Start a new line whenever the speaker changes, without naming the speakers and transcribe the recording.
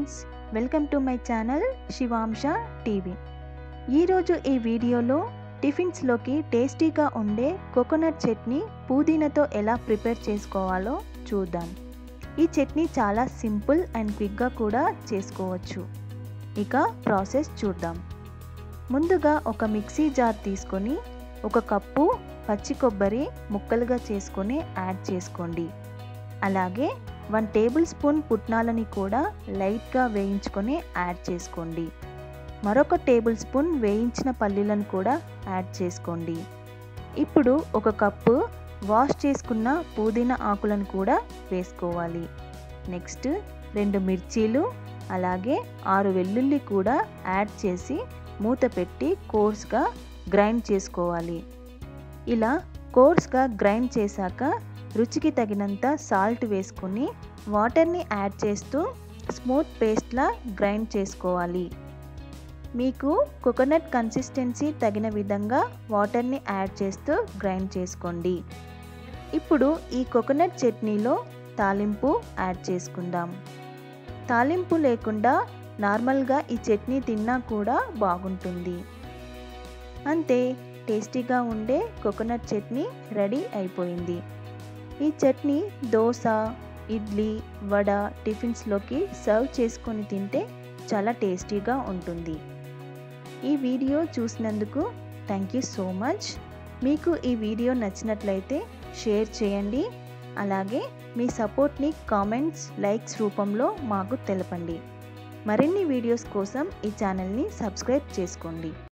friends welcome to my channel Shivansha TV ఈరోజు ఈ వీడియోలో టిఫిన్స్లోకి టేస్టీగా ఉండే కోకోనట్ చట్నీ పుదీనాతో ఎలా ప్రిపేర్ చేసుకోవాలో చూద్దాం ఈ చట్నీ చాలా సింపుల్ అండ్ క్విక్గా కూడా చేసుకోవచ్చు ఇక ప్రాసెస్ చూద్దాం ముందుగా ఒక మిక్సీ జార్ తీసుకొని ఒక కప్పు పచ్చి కొబ్బరి ముక్కలుగా చేసుకొని యాడ్ చేసుకోండి అలాగే వన్ టేబుల్ స్పూన్ పుట్నాలని కూడా లైట్గా వేయించుకొని యాడ్ చేసుకోండి మరొక టేబుల్ స్పూన్ వేయించిన పల్లీలను కూడా యాడ్ చేసుకోండి ఇప్పుడు ఒక కప్పు వాష్ చేసుకున్న పుదీనా ఆకులను కూడా వేసుకోవాలి నెక్స్ట్ రెండు మిర్చీలు అలాగే ఆరు వెల్లుల్లి కూడా యాడ్ చేసి మూత పెట్టి కోర్స్గా గ్రైండ్ చేసుకోవాలి ఇలా కోర్స్గా గ్రైండ్ చేశాక రుచికి తగినంత సాల్ట్ వేసుకొని వాటర్ని యాడ్ చేస్తూ స్మూత్ పేస్ట్లా గ్రైండ్ చేసుకోవాలి మీకు కోకోనట్ కన్సిస్టెన్సీ తగిన విధంగా వాటర్ని యాడ్ చేస్తూ గ్రైండ్ చేసుకోండి ఇప్పుడు ఈ కోకోనట్ చట్నీలో తాలింపు యాడ్ చేసుకుందాం తాలింపు లేకుండా నార్మల్గా ఈ చట్నీ తిన్నా కూడా బాగుంటుంది అంతే టేస్టీగా ఉండే కోకోనట్ చట్నీ రెడీ అయిపోయింది ఈ చట్నీ దోశ ఇడ్లీ వడ టిఫిన్స్లోకి సర్వ్ చేసుకొని తింటే చాలా టేస్టీగా ఉంటుంది ఈ వీడియో చూసినందుకు థ్యాంక్ యూ సో మచ్ మీకు ఈ వీడియో నచ్చినట్లయితే షేర్ చేయండి అలాగే మీ సపోర్ట్ని కామెంట్స్ లైక్స్ రూపంలో మాకు తెలపండి మరిన్ని వీడియోస్ కోసం ఈ ఛానల్ని సబ్స్క్రైబ్ చేసుకోండి